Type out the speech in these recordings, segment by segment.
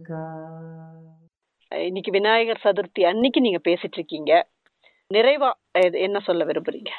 இருக்கா இன்னைக்கு விநாயகர் சதுர்த்தி அன்னைக்கு நீங்க பேசிட்டு இருக்கீங்க நிறைவா எது- என்ன சொல்ல விரும்புறீங்க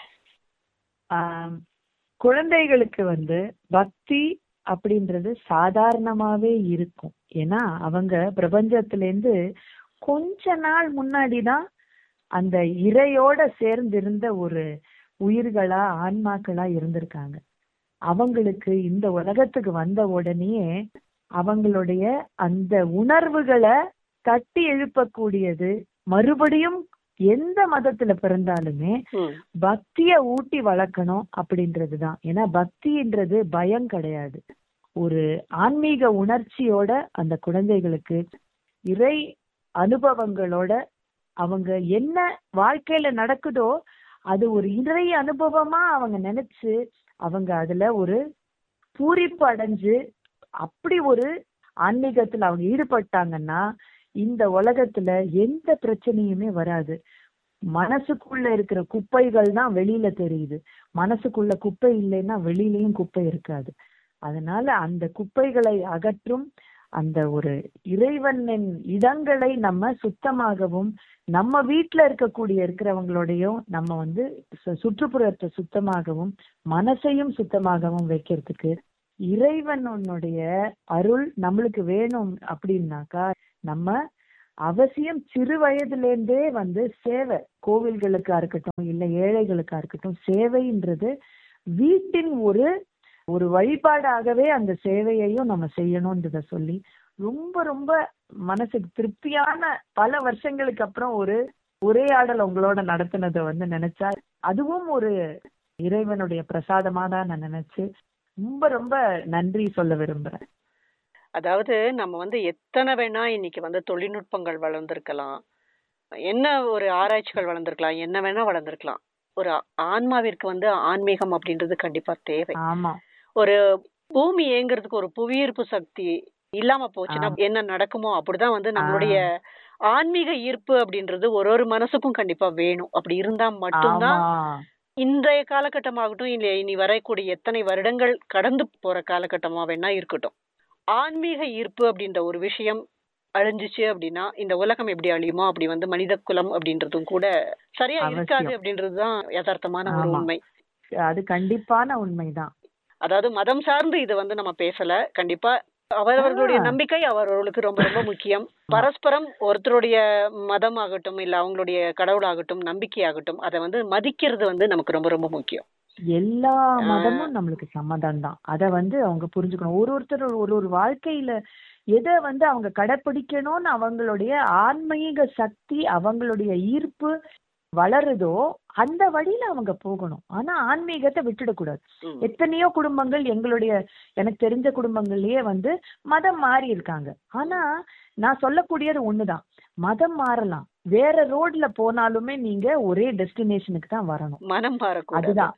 ஆம், குழந்தைகளுக்கு வந்து பக்தி அப்படின்றது சாதாரணமாவே இருக்கும் ஏன்னா அவங்க பிரபஞ்சத்துல இருந்து கொஞ்ச நாள் முன்னாடி தான் அந்த இறையோட சேர்ந்திருந்த ஒரு உயிர்களா ஆன்மாக்களா இருந்திருக்காங்க அவங்களுக்கு இந்த உலகத்துக்கு வந்த உடனேயே அவங்களுடைய அந்த உணர்வுகளை தட்டி எழுப்பக்கூடியது மறுபடியும் எந்த மதத்துல பிறந்தாலுமே ம், பக்திய ஊட்டி வளர்க்கணும் அப்படின்றதுதான் ஏன்னா பக்தின்றது பயம் கிடையாது ஒரு ஆன்மீக உணர்ச்சியோட அந்த குழந்தைகளுக்கு இறை அனுபவங்களோட அவங்க என்ன வாழ்க்கையில நடக்குதோ அது ஒரு இறை அனுபவமா அவங்க நினைச்சு அவங்க அதுல ஒரு பூரிப்பு அடைஞ்சு அப்படி ஒரு ஆன்மீகத்துல அவங்க ஈடுபட்டாங்கன்னா இந்த உலகத்துல எந்த பிரச்சனையுமே வராது மனசுக்குள்ள இருக்கிற குப்பைகள் தான் வெளியில தெரியுது மனசுக்குள்ள குப்பை இல்லைன்னா வெளியிலயும் குப்பை இருக்காது அதனால அந்த குப்பைகளை அகற்றும் அந்த ஒரு இறைவனின் இடங்களை நம்ம சுத்தமாகவும் நம்ம வீட்ல இருக்கக்கூடிய இருக்கிறவங்களோடையும் நம்ம வந்து சு- சுற்றுப்புறத்தை சுத்தமாகவும் மனசையும் சுத்தமாகவும் வைக்கிறதுக்கு இறைவனுடைய அருள் நம்மளுக்கு வேணும் அப்படின்னாக்கா நம்ம அவசியம் சிறு வயதுல இருந்தே வந்து சேவை கோவில்களுக்கா இருக்கட்டும் இல்ல ஏழைகளுக்கா இருக்கட்டும் சேவைன்றது வீட்டின் ஒரு ஒரு வழிபாடாகவே அந்த சேவையையும் நம்ம செய்யணும்ன்றத சொல்லி ரொம்ப ரொம்ப மனசுக்கு திருப்தியான பல வருஷங்களுக்கு அப்புறம் ஒரு உரையாடல் உங்களோட நடத்தினதை வந்து நினைச்சா அதுவும் ஒரு இறைவனுடைய பிரசாதமா தான் நான் நினைச்சு ரொம்ப ரொம்ப நன்றி சொல்ல விரும்புறேன் அதாவது நம்ம வந்து எத்தனை வேணா இன்னைக்கு வந்து தொழில்நுட்பங்கள் வளர்ந்திருக்கலாம் என்ன ஒரு ஆராய்ச்சிகள் வளர்ந்திருக்கலாம் என்ன வேணா வளர்ந்திருக்கலாம் ஒரு ஆன்மாவிற்கு வந்து ஆன்மீகம் அப்படின்றது கண்டிப்பா தேவை ஆமா ஒரு பூமி ஏங்குறதுக்கு ஒரு புவியீர்ப்பு சக்தி இல்லாம போச்சுன்னா என்ன நடக்குமோ அப்படிதான் வந்து நம்மளுடைய ஆன்மீக ஈர்ப்பு அப்படின்றது ஒரு ஒரு மனசுக்கும் கண்டிப்பா வேணும் அப்படி இருந்தா மட்டும்தான் ஆமா இன்றைய காலகட்டமாகட்டும் இல்ல இனி வரக்கூடிய எத்தனை வருடங்கள் கடந்து போற காலகட்டமா வேணா இருக்கட்டும் ஆன்மீக ஈர்ப்பு அப்படின்ற ஒரு விஷயம் அழிஞ்சுச்சு அப்படின்னா இந்த உலகம் எப்படி அழியுமோ அப்படி வந்து மனித குலம் அப்படின்றதும் கூட சரியா அவசியம். இருக்காது அப்படின்றதுதான் யதார்த்தமான ஒரு ஆமா. உண்மை அது கண்டிப்பான உண்மைதான் அதாவது மதம் சார்ந்து இது வந்து நம்ம பேசல கண்டிப்பா அவரவர்களுடைய ஆ. நம்பிக்கை அவரவர்களுக்கு ரொம்ப ரொம்ப முக்கியம் பரஸ்பரம் ஒருத்தருடைய மதம் ஆகட்டும் இல்ல அவங்களுடைய கடவுளாகட்டும் நம்பிக்கை ஆகட்டும் அதை வந்து மதிக்கிறது வந்து நமக்கு ரொம்ப ரொம்ப முக்கியம் எல்லா மதமும் நம்மளுக்கு சம்மதம் தான் அத வந்து அவங்க புரிஞ்சுக்கணும் ஒரு ஒருத்தர் ஒரு ஒரு வாழ்க்கையில எதை வந்து அவங்க கடைப்பிடிக்கணும்னு அவங்களுடைய ஆன்மீக சக்தி அவங்களுடைய ஈர்ப்பு வளருதோ அந்த வழியில அவங்க போகணும் ஆனா ஆன்மீகத்தை விட்டுடக்கூடாது ம். எத்தனையோ குடும்பங்கள் எங்களுடைய எனக்கு தெரிஞ்ச குடும்பங்கள்லயே வந்து மதம் மாறி இருக்காங்க ஆனா நான் சொல்லக்கூடியது ஒண்ணுதான் மதம் மாறலாம் வேற ரோட்ல போனாலுமே நீங்க ஒரே டெஸ்டினேஷனுக்கு தான் வரணும் மனம் மாறக்கூடாது அதுதான்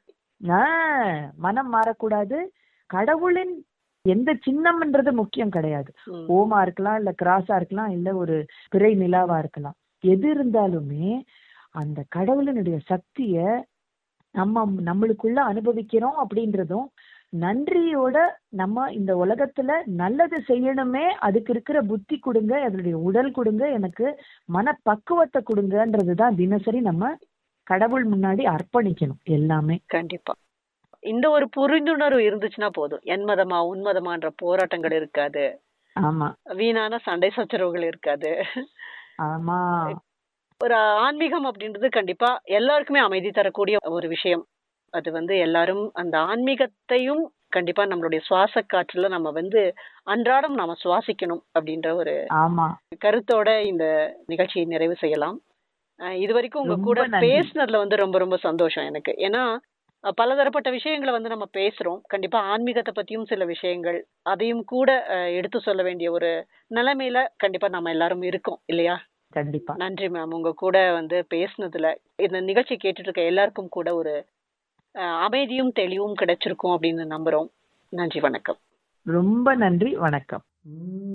ஆஹ் மனம் மாறக்கூடாது கடவுளின் எந்த சின்னம்ன்றது முக்கியம் கிடையாது ம். ஓமா இருக்கலாம் இல்ல கிராஸா இருக்கலாம் இல்ல ஒரு பிறை நிலாவா இருக்கலாம் எது இருந்தாலுமே அந்த கடவுளினுடைய சக்திய நம்ம நம்மளுக்குள்ள அனுபவிக்கிறோம் அப்படின்றதும் நன்றியோட நம்ம இந்த உலகத்துல நல்லது செய்யணுமே அதுக்கு இருக்கிற புத்தி கொடுங்க அதனுடைய உடல் கொடுங்க எனக்கு மனப்பக்குவத்தை கொடுங்கன்றதுதான் தினசரி நம்ம கடவுள் முன்னாடி அர்ப்பணிக்கணும் எல்லாமே கண்டிப்பா இந்த ஒரு புரிந்துணர்வு இருந்துச்சுன்னா போதும் என் மதமா உன் மதமான்ற போராட்டங்கள் இருக்காது ஆமா வீணான சண்டை சச்சரவுகள் இருக்காது ஆமா ஒரு ஆன்மீகம் அப்படின்றது கண்டிப்பா எல்லாருக்குமே அமைதி தரக்கூடிய ஒரு விஷயம் அது வந்து எல்லாரும் அந்த ஆன்மீகத்தையும் கண்டிப்பா நம்மளுடைய சுவாச காற்றுல நம்ம வந்து அன்றாடம் நாம சுவாசிக்கணும் அப்படின்ற ஒரு ஆமா கருத்தோட இந்த நிகழ்ச்சியை நிறைவு செய்யலாம் அஹ் இது வரைக்கும் உங்க ரொம்ப கூட நன்றி. பேசுனதுல வந்து ரொம்ப ரொம்ப சந்தோஷம் எனக்கு ஏன்னா அஹ் பலதரப்பட்ட விஷயங்களை வந்து நம்ம பேசுறோம் கண்டிப்பா ஆன்மீகத்தை பத்தியும் சில விஷயங்கள் அதையும் கூட அஹ் எடுத்து சொல்ல வேண்டிய ஒரு நிலைமையில கண்டிப்பா நம்ம எல்லாரும் இருக்கோம் இல்லையா கண்டிப்பா நன்றி மேம் உங்க கூட வந்து பேசுனதுல இந்த நிகழ்ச்சி கேட்டுட்டு இருக்க எல்லாருக்கும் கூட ஒரு அஹ், அமைதியும் தெளிவும் கிடைச்சிருக்கும் அப்படின்னு நம்புறோம் நன்றி வணக்கம் ரொம்ப நன்றி வணக்கம்